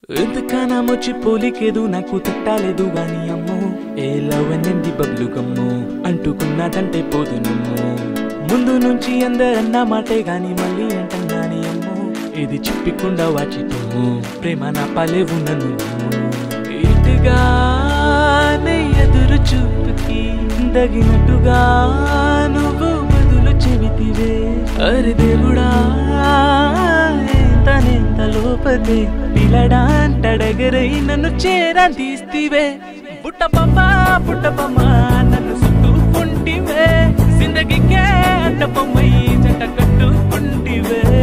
ఎంతకానా మొచ్చి పోలికేదు నాకు తట్టాలేదు గాని అమ్మో ఏ లవ్ అనేది బబ్లు గమ్ము అంటుకున్నదంటే పోదు నమ్ము ముందు నుంచి అందరన్న మాటే గాని మళ్ళీ అంటున్నాని అమ్మో ఇది చెప్పకుండా వాచితము ప్రేమ నా పాలేవు నన్ను ఇటుగా నీ ఎదురు చూపుకి దగినట్టుగా నువ్వు బదులు చెబితివే అరే దేవుడా తనెంత లోపతే పిల్లడాంటడగరై నన్ను చేరా తీస్తివే బుట్టపమ్మ బుట్టపమ్మ నన్ను సుట్టుకుంటివే జిందగీకే అడ్డపమ్మై జంట కట్టుకుంటివే